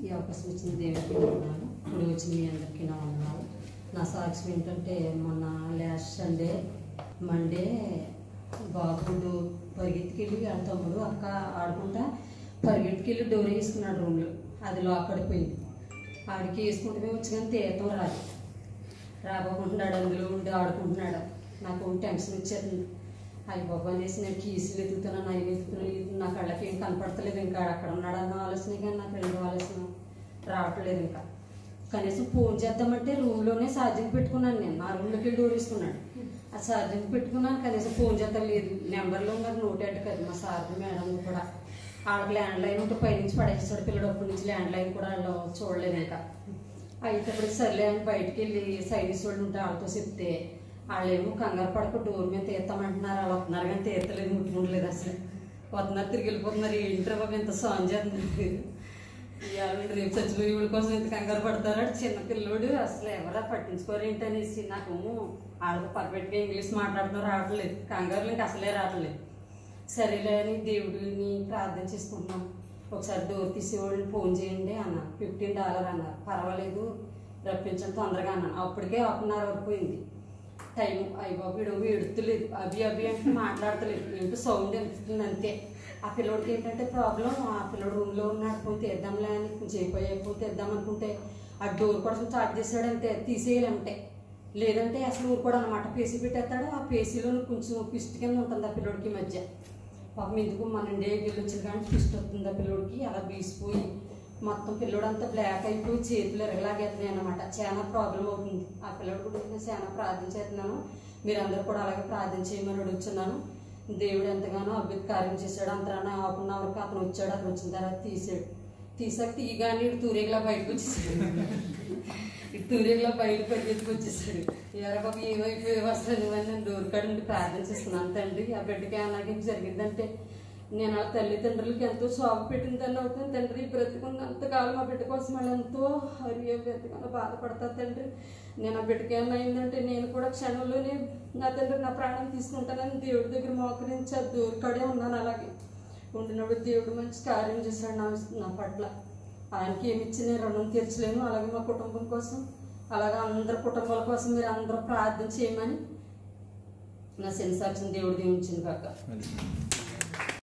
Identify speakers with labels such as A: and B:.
A: ఈ అవకాశం ఇచ్చిన దేవుడికి ఉన్నాను ఇప్పుడు వచ్చిన మీ అందరికీ నా వందనాలు నా సాక్ష్యం ఏంటంటే మొన్న లాస్ట్ సండే మండే బాబుడు పరిగెత్తుకెళ్ళి వాళ్ళ తమ్ముడు అక్క ఆడుకుంటా పరిగెత్తుకెళ్ళి డోర్ వేసుకున్నాడు రూమ్లో అది లోపడిపోయింది ఆడికి వేసుకుంటే వచ్చి కానీ తీయటం రాదు రాబోకుంటున్నాడు అందులో ఉండి ఆడుకుంటున్నాడు నాకు టెన్షన్ వచ్చేస్తుంది అయ్యి బాబా అనేసి నేను కీసులు ఎదుగుతున్నాను అవి ఎదుగుతున్నాను నా కళ్ళకి ఏం కనపడతలేదు ఇంకా అక్కడ ఉన్నాడన్న ఆలోచన కానీ నాకు రెండో ఆలోచన రావట్లేదు ఇంకా కనీసం ఫోన్ చేద్దామంటే రూమ్లోనే ఛార్జింగ్ పెట్టుకున్నాను నేను నా రూమ్లోకి వెళ్ళి డోర్ వేసుకున్నాడు ఆ ఛార్జింగ్ పెట్టుకున్నాను కనీసం ఫోన్ చేద్దాం లేదు నెంబర్లో ఉన్నది నోట్ అడ్డు కదా మా సార్ మేడం కూడా వాళ్ళకి ల్యాండ్ లైన్ ఉంటే పైనుంచి పడేస్తాడు పిల్లడు అప్పటి నుంచి ల్యాండ్ లైన్ కూడా వాళ్ళు చూడలేదు ఇంకా అయితే సర్లే అని బయటికి వెళ్ళి సైనిస్ వాళ్ళు ఉంటే వాళ్ళతో చెప్తే వాళ్ళేమో కంగారు పడక డోర్ మీద తీస్తామంటున్నారు వాళ్ళు వస్తున్నారు కానీ తీర్తలేదు ముట్టుకుంటలేదు అసలు వస్తున్నారు తిరిగి వెళ్ళిపోతున్నారు ఏంట్రా బాబు ఎంత సాంగ్ చేస్తున్నారు ఇవాళ రేపు చచ్చిపోయి వీళ్ళ కోసం ఎంత కంగారు పడతారు చిన్న పిల్లోడు అసలు ఎవరా పట్టించుకోరు ఏంటనేసి నాకు వాళ్ళకి పర్ఫెక్ట్గా ఇంగ్లీష్ మాట్లాడడం రావట్లేదు కంగారు ఇంకా అసలే రావట్లేదు సరేలే అని దేవుడిని ప్రార్థన చేసుకుంటున్నాం ఒకసారి డోర్ తీసేవాళ్ళని ఫోన్ చేయండి అన్న ఫిఫ్టీన్ డాలర్ అన్నారు పర్వాలేదు రప్పించండి తొందరగా అన్నాను అప్పటికే హాఫ్ అన్ అవర్ వరకుపోయింది టైం అయ్యి బాబు వీడు ఎడుతులేదు అభి అభి అంటే మాట్లాడతలేదు ఏంటో సౌండ్ వెళ్తుంది అంతే ఆ పిల్లోడికి ఏంటంటే ప్రాబ్లం ఆ పిల్లోడు రూమ్లో ఉన్నాడు పోయి తీద్దాంలే అని కొంచెం అయిపోయాయి పోయి తీద్దాం అనుకుంటే ఆ డోర్ కూడా స్టార్ట్ చేసాడంటే తీసేయాలంటే లేదంటే అసలు ఊరు కూడా అనమాట పేసీ పెట్టేస్తాడు ఆ పేసీలో కొంచెం పిస్ట్ కింద ఉంటుంది ఆ పిల్లోడికి మధ్య పాపం ఎందుకు మన ఇండియా వెళ్ళి వచ్చిన కానీ పిస్ట్ వస్తుంది ఆ పిల్లోడికి అలా బీసిపోయి మొత్తం పిల్లోడంతా బ్లాక్ అయిపోయి చేతులు ఎరగలాగేస్తున్నాయి అనమాట చాలా ప్రాబ్లం అవుతుంది ఆ పిల్లోడు కూడా నేను చాలా ప్రార్థన చేస్తున్నాను మీరందరూ కూడా అలాగే ప్రార్థన చేయమని అడుగుతున్నాను దేవుడు ఎంతగానో అభివృద్ధి కార్యం చేశాడు అంతరాన హాఫ్ అన్ అవర్కి అతను వచ్చాడు అతను వచ్చిన తర్వాత తీసాడు తీసాక తీయగానే ఇటు తూరేగలా బయటకు వచ్చేసాడు ఇటు తూరేగలా బయట పరిగెత్తుకు వచ్చేసాడు ఎరగక ఏమైపోయి వస్తుంది నువ్వని నేను డోర్ కాడ నుండి ప్రార్థన చేస్తున్నాను తండ్రి ఆ బిడ్డకి అలాగే జరిగిందంటే నేను ఆ తల్లిదండ్రులకి ఎంతో శోభ పెట్టిన తల్లి అవుతుంది తండ్రి బ్రతుకున్నంతకాలం ఆ బిడ్డ కోసం వాళ్ళు ఎంతో హరియో బ్రతకగా బాధపడతా తండ్రి నేను ఆ బిడ్డకి ఏమైనా అయిందంటే నేను కూడా క్షణంలోనే నా తండ్రి నా ప్రాణం తీసుకుంటానని దేవుడి దగ్గర మోకరించి ఆ దూరకడే ఉన్నాను అలాగే ఉండినప్పుడు దేవుడు మంచి కార్యం చేశాడు నా నా పట్ల ఆయనకి ఏమి ఇచ్చి నేను రుణం తీర్చలేను అలాగే మా కుటుంబం కోసం అలాగే అందరి కుటుంబాల కోసం మీరు అందరూ ప్రార్థన చేయమని నా సెన్సాక్షన్ దేవుడు దీవించింది కాక
B: అది